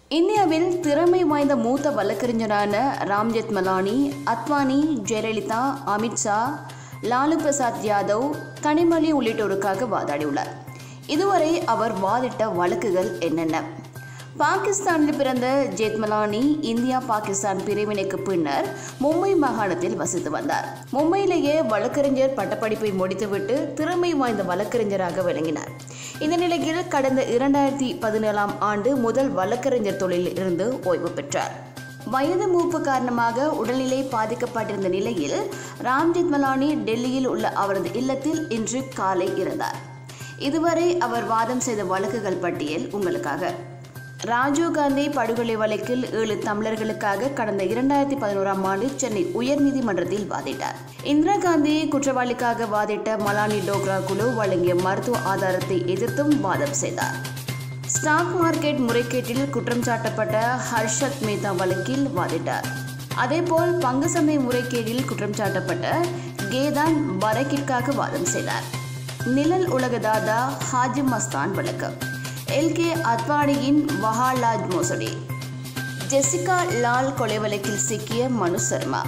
இந்தியாவில் திறமை வாய்ந்த மூத்த வழக்கறிஞரான ராம் ஜெத்மலானி அத்வானி ஜெயலலிதா அமித்ஷா லாலு பிரசாத் யாதவ் கனிமொழி உள்ளிட்டோருக்காக வாதாடியுள்ளார் இதுவரை அவர் வாதிட்ட வழக்குகள் என்னென்ன பாகிஸ்தானில் பிறந்த ஜேத்மலானி இந்தியா பாகிஸ்தான் பிரிவினைக்கு பின்னர் மும்பை மாகாணத்தில் வசித்து வந்தார் மும்பையிலேயே வழக்கறிஞர் பட்டப்படிப்பை முடித்துவிட்டு திறமை வாய்ந்த வழக்கறிஞராக விளங்கினார் இந்த நிலையில் கடந்த இரண்டாயிரத்தி பதினேழாம் ஆண்டு முதல் வழக்கறிஞர் தொழிலில் இருந்து ஓய்வு பெற்றார் வயது மூப்பு காரணமாக உடல்நிலை பாதிக்கப்பட்டிருந்த நிலையில் ராம் ஜெத்மலானி டெல்லியில் உள்ள அவரது இல்லத்தில் இன்று காலை இறந்தார் இதுவரை அவர் வாதம் செய்த வழக்குகள் பட்டியல் உங்களுக்காக ராஜீவ்காந்தி படுகொலை வழக்கில் ஏழு தமிழர்களுக்காக கடந்த இரண்டாயிரத்தி பதினோராம் ஆண்டு சென்னை உயர்நீதிமன்றத்தில் வாதிட்டார் இந்திரா காந்தி குற்றவாளிக்காக வாதிட்ட மலானி டோக்ரா குழு வழங்கிய மருத்துவ ஆதாரத்தை எதிர்த்தும் வாதம் செய்தார் ஸ்டாக் மார்க்கெட் முறைகேட்டில் குற்றம் சாட்டப்பட்ட ஹர்ஷத் மேத்தா வழக்கில் வாதிட்டார் அதேபோல் பங்கு சந்தை முறைகேட்டில் குற்றம் சாட்டப்பட்ட கேதான் பரக்கிற்காக வாதம் செய்தார் நிழல் உலக தாதா ஹாஜி மஸ்தான் வழக்கு எல் கே அத்வானியின் வஹாலாஜ் மோசடி ஜெசிகா லால் கொலை வழக்கில் சிக்கிய மனு சர்மா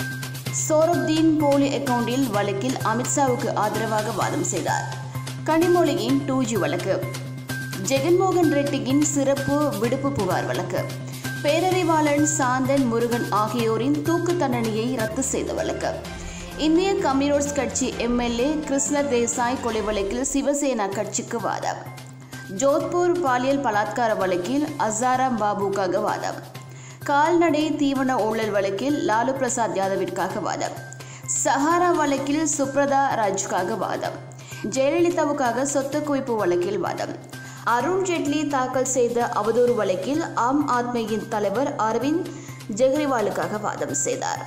சோரப்தீன் போலி அக்கவுண்டில் வழக்கில் அமித்ஷாவுக்கு ஆதரவாக வாதம் செய்தார் கனிமொழியின் டூ ஜி வழக்கு ஜெகன்மோகன் ரெட்டியின் சிறப்பு விடுப்பு புகார் வழக்கு பேரறிவாளன் சாந்தன் முருகன் ஆகியோரின் தூக்கு தண்டனையை ரத்து செய்த வழக்கு இந்திய கம்யூனிஸ்ட் கட்சி எம்எல்ஏ கிருஷ்ண தேசாய் கொலை வழக்கில் சிவசேனா கட்சிக்கு வாதம் ஜோத்பூர் பாலியல் பலாத்கார வழக்கில் அசாராம் பாபுக்காக வாதம் கால்நடை தீவன ஊழல் வழக்கில் லாலு பிரசாத் யாதவிற்காக வாதம் சஹாரா வழக்கில் சுப்ரதா ராஜுக்காக வாதம் ஜெயலலிதாவுக்காக சொத்து குவிப்பு வழக்கில் வாதம் அருண் ஜேட்லி தாக்கல் செய்த அவதூறு வழக்கில் ஆம் ஆத்மியின் தலைவர் அரவிந்த் ஜெக்ரிவாலுக்காக வாதம் செய்தார்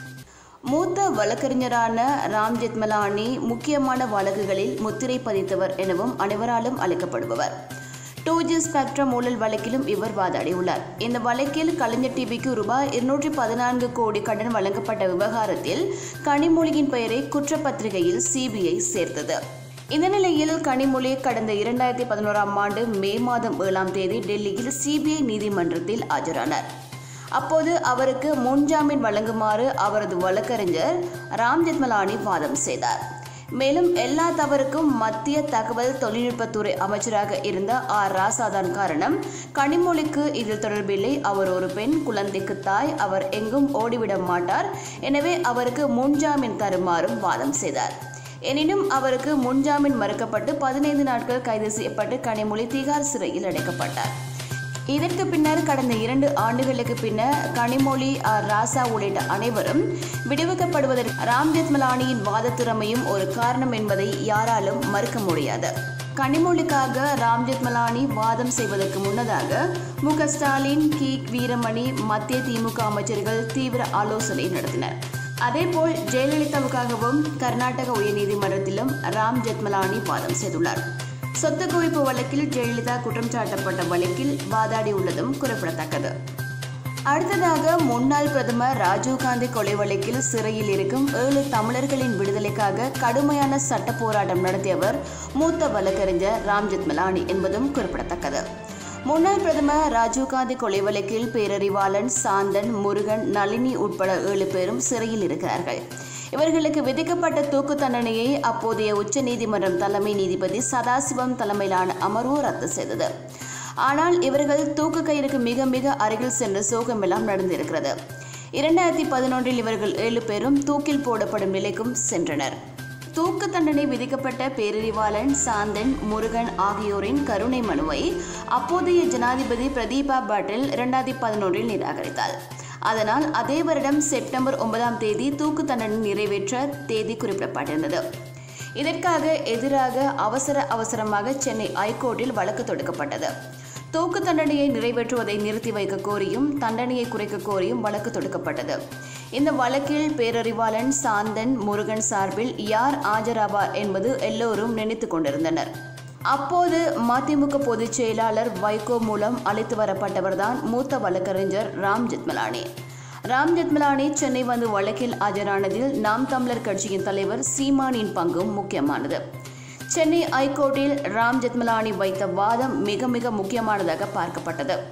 மூத்த வழக்கறிஞரான ராம் ஜெத்மலானி முக்கியமான வழக்குகளில் முத்திரை பதித்தவர் எனவும் அனைவராலும் அழைக்கப்படுபவர் டூ ஜி ஸ்பெக்ட்ரம் ஊழல் வழக்கிலும் இவர் வாதாடியுள்ளார் இந்த வழக்கில் கலைஞர் டிவிக்கு ரூபாய் இருநூற்றி பதினான்கு கோடி கடன் வழங்கப்பட்ட விவகாரத்தில் கனிமொழியின் பெயரை குற்றப்பத்திரிகையில் சிபிஐ சேர்த்தது இந்த நிலையில் கனிமொழி கடந்த இரண்டாயிரத்தி பதினோராம் ஆண்டு மே மாதம் ஏழாம் தேதி டெல்லியில் சிபிஐ நீதிமன்றத்தில் ஆஜரானார் அப்போது அவருக்கு முன்ஜாமீன் வழங்குமாறு அவரது வழக்கறிஞர் ராம் ஜெத்மலானி வாதம் செய்தார் மேலும் எல்லா தவறுக்கும் மத்திய தகவல் தொழில்நுட்பத்துறை அமைச்சராக இருந்த ஆர் ராசாதான் காரணம் கனிமொழிக்கு இதில் தொடர்பில்லை அவர் ஒரு பெண் குழந்தைக்கு தாய் அவர் எங்கும் ஓடிவிட மாட்டார் எனவே அவருக்கு முன்ஜாமீன் தருமாறும் வாதம் செய்தார் எனினும் அவருக்கு முன்ஜாமீன் மறுக்கப்பட்டு பதினைந்து நாட்கள் கைது செய்யப்பட்டு கனிமொழி திகார் சிறையில் அடைக்கப்பட்டார் இதற்கு பின்னர் கடந்த இரண்டு ஆண்டுகளுக்கு பின்னர் கனிமொழி ஆர் ராசா உள்ளிட்ட அனைவரும் விடுவிக்கப்படுவதற்கு ராம் ஜெத்மலானியின் வாத திறமையும் ஒரு காரணம் என்பதை யாராலும் மறுக்க முடியாது கனிமொழிக்காக ராம் ஜெத்மலானி வாதம் செய்வதற்கு முன்னதாக மு க ஸ்டாலின் கி வீரமணி மத்திய திமுக அமைச்சர்கள் தீவிர ஆலோசனை நடத்தினர் அதேபோல் ஜெயலலிதாவுக்காகவும் கர்நாடக உயர்நீதிமன்றத்திலும் ராம் ஜெத்மலானி வாதம் செய்துள்ளார் சொத்து குவிப்பு வழக்கில் ஜெயலலிதா குற்றம் சாட்டப்பட்ட வழக்கில் வாதாடியுள்ளதும் குறிப்பிடத்தக்கது அடுத்ததாக முன்னாள் பிரதமர் ராஜீவ்காந்தி கொலை வழக்கில் சிறையில் இருக்கும் ஏழு தமிழர்களின் விடுதலைக்காக கடுமையான சட்ட போராட்டம் நடத்தியவர் மூத்த வழக்கறிஞர் ராம் ஜெத்மலானி என்பதும் குறிப்பிடத்தக்கது முன்னாள் பிரதமர் ராஜீவ்காந்தி கொலை வழக்கில் பேரறிவாளன் சாந்தன் முருகன் நளினி உட்பட ஏழு பேரும் சிறையில் இருக்கிறார்கள் இவர்களுக்கு விதிக்கப்பட்ட தூக்கு தண்டனையை அப்போதைய உச்ச நீதிமன்றம் தலைமை நீதிபதி சதாசிவம் தலைமையிலான அமர்வு ரத்து செய்தது ஆனால் இவர்கள் தூக்கு கயிறுக்கு மிக மிக அருகில் சென்ற சோகமெல்லாம் நடந்திருக்கிறது இரண்டாயிரத்தி பதினொன்றில் இவர்கள் ஏழு பேரும் தூக்கில் போடப்படும் நிலைக்கும் சென்றனர் தூக்கு தண்டனை விதிக்கப்பட்ட பேரறிவாளன் சாந்தன் முருகன் ஆகியோரின் கருணை மனுவை அப்போதைய ஜனாதிபதி பிரதீபா பாட்டில் இரண்டாயிரத்தி பதினொன்றில் நிராகரித்தார் அதனால் அதே வருடம் செப்டம்பர் ஒன்பதாம் தேதி தூக்கு தண்டனை நிறைவேற்ற தேதி குறிப்பிடப்பட்டிருந்தது இதற்காக எதிராக அவசர அவசரமாக சென்னை ஐகோர்ட்டில் வழக்கு தொடுக்கப்பட்டது தூக்கு தண்டனையை நிறைவேற்றுவதை நிறுத்தி வைக்க கோரியும் தண்டனையை குறைக்க கோரியும் வழக்கு தொடுக்கப்பட்டது இந்த வழக்கில் பேரறிவாளன் சாந்தன் முருகன் சார்பில் யார் ஆஜராவார் என்பது எல்லோரும் நினைத்து கொண்டிருந்தனர் அப்போது மதிமுக பொதுச் செயலாளர் வைகோ மூலம் அழைத்து வரப்பட்டவர்தான் மூத்த வழக்கறிஞர் ராம் ஜெத்மலானி ராம் ஜெத்மலானி சென்னை வந்து வழக்கில் ஆஜரானதில் நாம் தமிழர் கட்சியின் தலைவர் சீமானின் பங்கும் முக்கியமானது சென்னை ஐகோர்ட்டில் ராம் ஜெத்மலானி வைத்த வாதம் மிக மிக முக்கியமானதாக பார்க்கப்பட்டது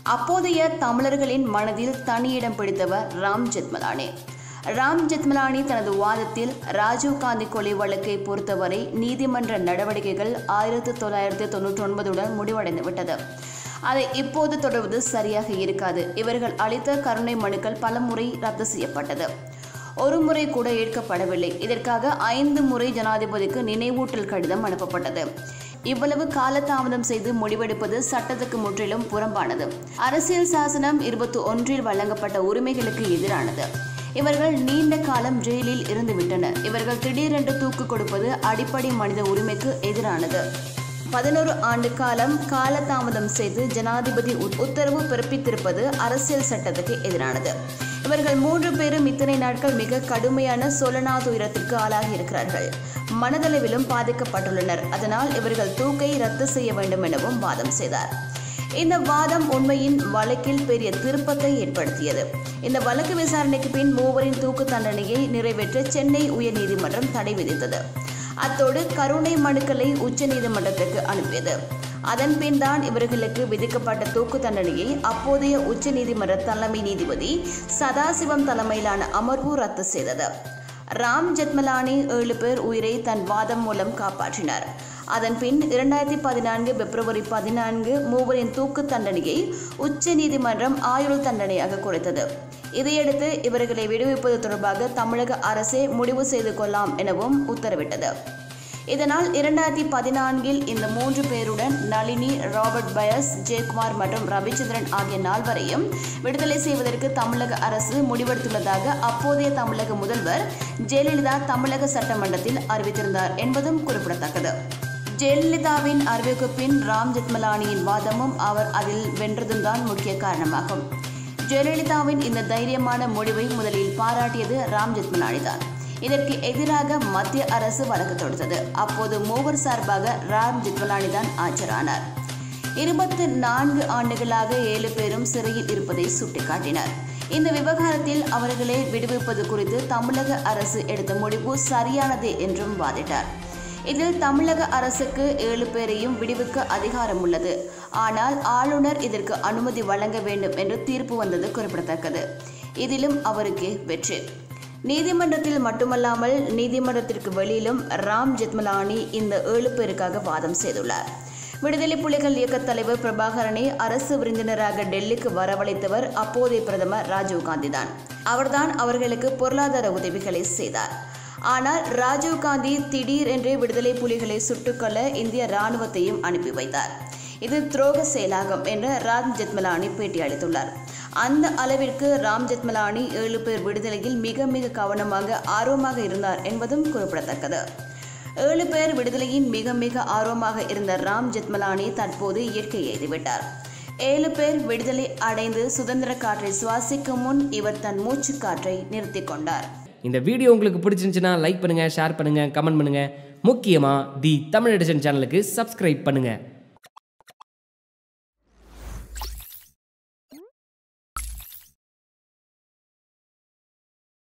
அப்போதைய தமிழர்களின் மனதில் தனியிடம் பிடித்தவர் ராம் ஜெத்மலானி ராம் ஜெத்மலானி தனது வாதத்தில் ராஜீவ்காந்தி கொலை வழக்கை பொறுத்தவரை நீதிமன்ற நடவடிக்கைகள் ஆயிரத்தி தொள்ளாயிரத்தி தொண்ணூற்றி ஒன்பதுடன் முடிவடைந்து விட்டது அதை இப்போது தொடர்வது சரியாக இருக்காது இவர்கள் அளித்த கருணை மனுக்கள் பலமுறை ரத்து செய்யப்பட்டது ஒரு முறை கூட ஏற்கப்படவில்லை இதற்காக ஐந்து முறை ஜனாதிபதிக்கு நினைவூட்டல் கடிதம் அனுப்பப்பட்டது இவ்வளவு காலதாமதம் செய்து முடிவெடுப்பது சட்டத்துக்கு முற்றிலும் புறம்பானது அரசியல் சாசனம் இருபத்தி ஒன்றில் வழங்கப்பட்ட உரிமைகளுக்கு எதிரானது இவர்கள் நீண்ட காலம் ஜெயிலில் இருந்துவிட்டனர் இவர்கள் திடீரென்று தூக்கு கொடுப்பது அடிப்படை மனித உரிமைக்கு எதிரானது பதினோரு ஆண்டு காலம் காலதாமதம் செய்து ஜனாதிபதி உத்- உத்தரவு பிறப்பித்திருப்பது அரசியல் சட்டத்துக்கு எதிரானது இவர்கள் மூன்று பேரும் இத்தனை நாட்கள் மிக கடுமையான சொலனா துயரத்திற்கு ஆளாகி இருக்கிறார்கள் மனதளவிலும் பாதிக்கப்பட்டுள்ளனர் அதனால் இவர்கள் தூக்கை ரத்து செய்ய வேண்டும் எனவும் வாதம் செய்தார் இந்த வாதம் உண்மையின் வழக்கில் பெரிய திருப்பத்தை ஏற்படுத்தியது இந்த வழக்கு விசாரணைக்கு பின் மூவரின் தூக்கு தண்டனையை நிறைவேற்ற சென்னை உயர்நீதிமன்றம் தடை விதித்தது அத்தோடு கருணை மனுக்களை உச்சநீதிமன்றத்துக்கு அனுப்பியது அதன் பின் தான் இவர்களுக்கு விதிக்கப்பட்ட தூக்கு தண்டனையை அப்போதைய உச்சநீதிமன்ற தலைமை நீதிபதி சதாசிவம் தலைமையிலான அமர்வு ரத்து செய்தது ராம் ஜெத்மலானி ஏழு பேர் உயிரை தன் வாதம் மூலம் காப்பாற்றினார் அதன் பின் இரண்டாயிரத்தி பதினான்கு பிப்ரவரி பதினான்கு மூவரின் தூக்கு தண்டனையை உச்ச நீதிமன்றம் ஆயுள் தண்டனையாக குறைத்தது இதையடுத்து இவர்களை விடுவிப்பது தொடர்பாக தமிழக அரசே முடிவு செய்து கொள்ளலாம் எனவும் உத்தரவிட்டது இதனால் இரண்டாயிரத்தி பதினான்கில் இந்த மூன்று பேருடன் நளினி ராபர்ட் பயஸ் ஜெயக்குமார் மற்றும் ரவிச்சந்திரன் ஆகிய நால்வரையும் விடுதலை செய்வதற்கு தமிழக அரசு முடிவெடுத்துள்ளதாக அப்போதைய தமிழக முதல்வர் ஜெயலலிதா தமிழக சட்டமன்றத்தில் அறிவித்திருந்தார் என்பதும் குறிப்பிடத்தக்கது ஜெயலலிதாவின் அறிவிக்கு பின் ராம் ஜெத்மலானியின் வாதமும் அவர் அதில் வென்றதும் தான் முக்கிய காரணமாகும் ஜெயலலிதாவின் இந்த தைரியமான முடிவை முதலில் பாராட்டியது ராம் ஜெத்மலானி தான் இதற்கு எதிராக மத்திய அரசு வழக்கு தொடுத்தது அப்போது மூவர் சார்பாக ராம் ஜெத்மலானி தான் ஆஜரானார் இருபத்தி நான்கு ஆண்டுகளாக ஏழு பேரும் சிறையில் இருப்பதை சுட்டிக்காட்டினார் இந்த விவகாரத்தில் அவர்களை விடுவிப்பது குறித்து தமிழக அரசு எடுத்த முடிவு சரியானதே என்றும் வாதிட்டார் இதில் தமிழக அரசுக்கு ஏழு பேரையும் விடுவிக்க அதிகாரம் உள்ளது ஆனால் ஆளுநர் இதற்கு அனுமதி வழங்க வேண்டும் என்று தீர்ப்பு வந்தது குறிப்பிடத்தக்கது இதிலும் அவருக்கு வெற்றி நீதிமன்றத்தில் மட்டுமல்லாமல் நீதிமன்றத்திற்கு வெளியிலும் ராம் ஜெத்மலானி இந்த ஏழு பேருக்காக வாதம் செய்துள்ளார் விடுதலை புலிகள் இயக்க தலைவர் பிரபாகரனை அரசு விருந்தினராக டெல்லிக்கு வரவழைத்தவர் அப்போதைய பிரதமர் ராஜீவ்காந்தி தான் அவர்தான் அவர்களுக்கு பொருளாதார உதவிகளை செய்தார் ஆனால் ராஜீவ்காந்தி திடீரென்றே விடுதலை புலிகளை சுட்டுக்கொள்ள இந்திய ராணுவத்தையும் அனுப்பி வைத்தார் இது துரோக செயலாகும் என்று ராம் ஜெத்மலானி பேட்டி அளித்துள்ளார் அந்த அளவிற்கு ராம் ஜெத்மலானி ஏழு பேர் விடுதலையில் மிக மிக கவனமாக ஆர்வமாக இருந்தார் என்பதும் குறிப்பிடத்தக்கது ஏழு பேர் விடுதலையின் மிக மிக ஆர்வமாக இருந்த ராம் ஜெத்மலானி தற்போது இயற்கை எய்துவிட்டார் ஏழு பேர் விடுதலை அடைந்து சுதந்திர காற்றை சுவாசிக்கும் முன் இவர் தன் மூச்சு காற்றை நிறுத்திக் கொண்டார் இந்த வீடியோ உங்களுக்கு பிடிச்சிருந்துச்சுன்னா லைக் பண்ணுங்கள் ஷேர் பண்ணுங்கள் கமெண்ட் பண்ணுங்கள் முக்கியமாக தி தமிழ் எடிஷன் சேனலுக்கு சப்ஸ்கிரைப் பண்ணுங்கள்